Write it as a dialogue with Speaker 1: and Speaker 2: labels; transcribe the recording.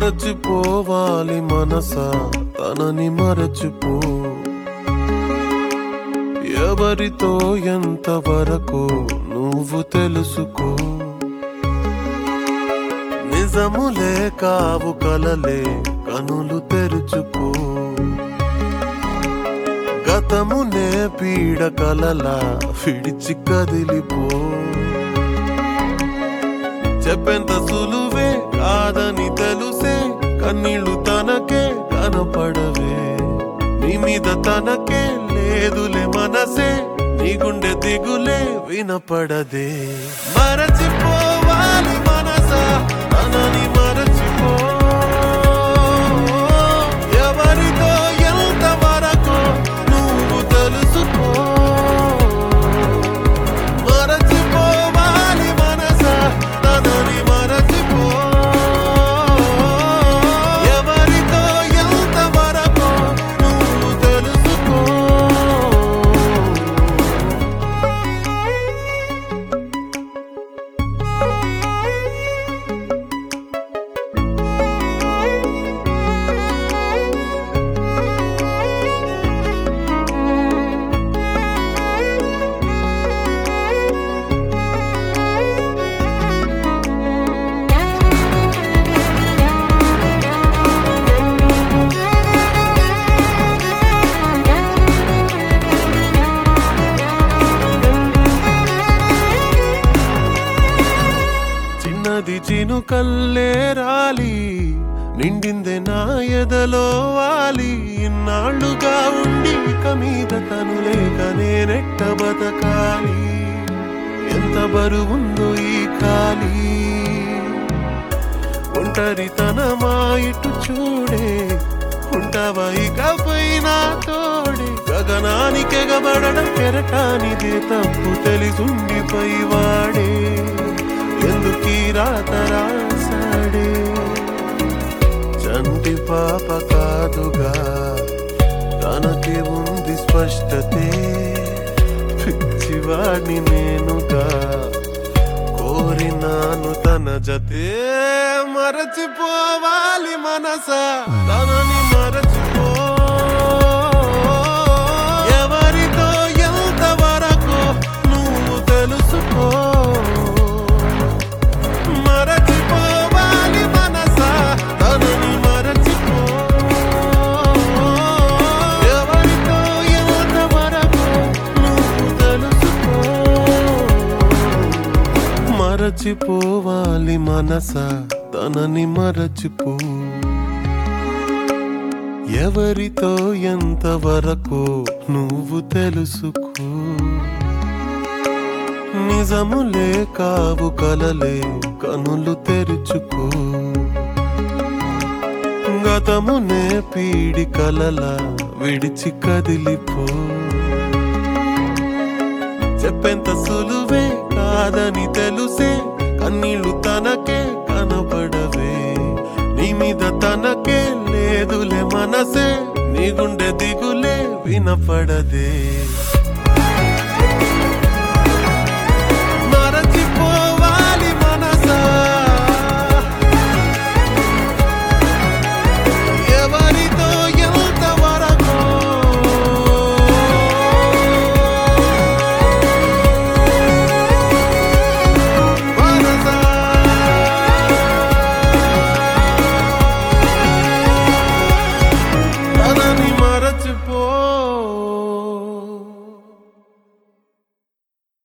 Speaker 1: మరచిపోవాలి మనస తనని మరచిపో ఎవరితో ఎంత వరకు నువ్వు తెలుసుకో నిజములే కావు కలలే కనులు తెరుచుకో గతమునే పీడ కలలా విడిచి కదిలిపో చెప్పేంత సులువే కాదని తెలుసే కన్నీళ్లు తనకే కనపడవే నీ మీద తనకే లేదులే మనసే నీ గుండె దిగులే వినపడదే మరచిపోవాలి మనస తనని మరచిపో ఎవరితో ఎంత వరకు నువ్వు తెలుసుకో మరచిపోవాలి మనస తనని మరచిపో ఎవరితో ఎంత వరకు నువ్వు తెలుసుకో చిన్నది చినుకల్లే రాలి నిండిందే నా ఎదలో వాలి ఇన్నాళ్ళుగా ఉండి ఇక మీద తను లేక నేనెట్ట బతకాలి ఎంత బరువుందో ఈ ఖాళీ ఒంటరి తనమా ఇటు చూడే ఉంటావా ఇకపై నా తోడే గగనానికెగబడడం కెరటానిదే తప్పు తెలిసుండిపై వాడే ఎందుకీ రాత రాసాడే చంటి పాప కాదుగా తనకి ఉంది స్పష్టతే పిచ్చివాడిని నేనుగా కోరినాను తన జతే మరచిపోవాలి మనస తనని మరచిపో ఎవరితో ఎంత వరకు నువ్వు తెలుసుకో మరచిపోవాలి మనస తనని మరచిపో ఎవరితో ఎంత వరకు నువ్వు తెలుసుకో మరచిపోవాలి మనస తనని మరచిపో ఎవరితో ఎంత వరకు నువ్వు తెలుసుకో నిజములే కావు కలలే కనులు తెరుచుకో గతమునే పీడి కలల విడిచి కదిలిపో చెప్పేంత సులువే కాదని తెలుసే కన్నీళ్లు తనకే కనపడవే నీ మీద తనకే లేదులే మనసే నీ గుండె దిగులే వినపడదే